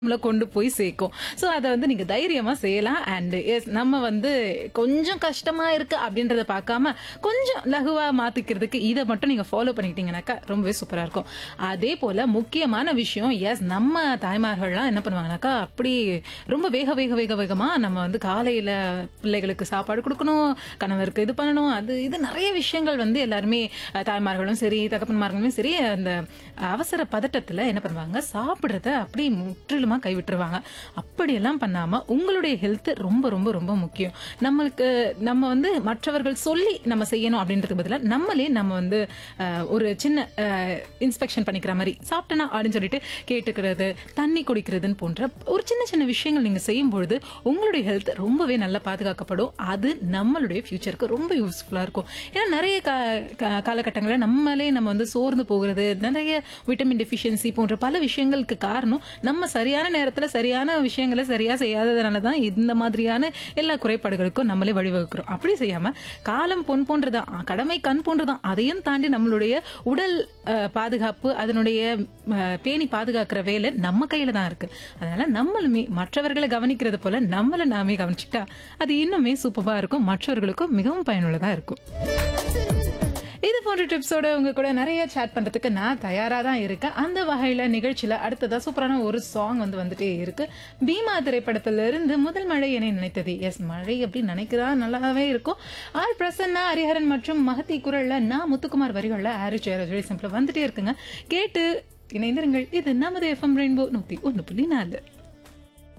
நம்மள கொண்டு போய் சேர்க்கும் ஸோ அதை வந்து நீங்க தைரியமா செய்யலாம் அண்ட் எஸ் நம்ம வந்து கொஞ்சம் கஷ்டமா இருக்கு அப்படின்றத பார்க்காம கொஞ்சம் லகுவா மாத்திக்கிறதுக்கு இதை மட்டும் நீங்க ஃபாலோ பண்ணிக்கிட்டீங்கன்னாக்கா ரொம்பவே சூப்பரா இருக்கும் அதே போல முக்கியமான விஷயம் எஸ் நம்ம தாய்மார்கள்லாம் என்ன பண்ணுவாங்கனாக்கா அப்படி ரொம்ப வேக வேக வேக வேகமா நம்ம வந்து காலையில பிள்ளைகளுக்கு சாப்பாடு கொடுக்கணும் கணவருக்கு இது பண்ணணும் அது இது நிறைய விஷயங்கள் வந்து எல்லாருமே அஹ், தாய்மார்களும் சரி தகப்பன்மார்களும் சரி அந்த அவசர பதட்டத்துல என்ன பண்ணுவாங்க சாப்பிடுறத அப்படி முற்றிலுமா கைவிட்டுருவாங்க அப்படியெல்லாம் பண்ணாம உங்களுடைய ஹெல்த் ரொம்ப ரொம்ப ரொம்ப முக்கியம் நம்மளுக்கு நம்ம வந்து மற்றவர்கள் சொல்லி நம்ம செய்யணும் அப்படின்றதுக்கு பதிலாக நம்மளே நம்ம வந்து அஹ், ஒரு சின்ன இன்ஸ்பெக்ஷன் பண்ணிக்கிற மாதிரி சாப்பிட்டனா அப்படின்னு சொல்லிட்டு கேட்டுக்கிறது தண்ணி குடிக்கிறதுன்னு போன்ற ஒரு சின்ன சின்ன விஷயங்கள் நீங்க செய்யும் பொழுது உங்களுடைய ஹெல்த் ரொம்பவே நல்லா பாதுகாக்கப்படும் அது நம்மளுடைய ஃபியூச்சருக்கு ரொம்ப யூஸ்ஃபுல்லா இருக்கும் ஏன்னா நிறைய கா- கா- காலகட்டங்களில் நம்மளே நம்ம வந்து சோர்ந்து போகிறது நிறைய விட்டமின் டெஃபிஷியன்சி போன்ற பல விஷயங்களுக்கு காரணம் நம்ம சரியான நேரத்துல சரியான விஷயங்களை சரியா செய்யாததுனால தான் இந்த மாதிரியான எல்லா குறைபாடுகளுக்கும் நம்மளே வழிவகுக்கிறோம் அப்படி செய்யாம காலம் பொன் போன்றதான் அஹ், கடமை கண் போன்றதான் அதையும் தாண்டி நம்மளுடைய உடல் அஹ், பாதுகாப்பு அதனுடைய அஹ், பேணி பாதுகாக்கிற வேலை நம்ம கையில தான் இருக்கு அதனால நம்மளுமே மற்றவர்களை கவனிக்கிறது போல நம்மள நாமே கவனிச்சுட்டா அது இன்னுமே சூப்பரா இருக்கும் மற்றவர்களுக்கும் மிகவும் பயனுள்ளதா இருக்கும் இது போன்ற டிப்ஸோட உங்க கூட நிறைய சேட் பண்றதுக்கு நான் தயாரா தான் இருக்கேன் அந்த வகையில நிகழ்ச்சியில அடுத்ததா சூப்பரான ஒரு சாங் வந்து வந்துட்டே இருக்கு பீமா திரைப்படத்துல இருந்து முதல் மழை என நினைத்தது எஸ் மழை அப்படி நினைக்கிறா நல்லாவே இருக்கும் ஆர் பிரசன்னா ஹரிஹரன் மற்றும் மகத்தி குரல்ல நான் முத்துக்குமார் வரிகள்ல ஆரி சேர சிம்பிள் வந்துட்டே இருக்குங்க கேட்டு இணைந்திருங்கள் இது நமது எஃப்எம் ரெயின்போ நூத்தி ஒன்னு புள்ளி நாலு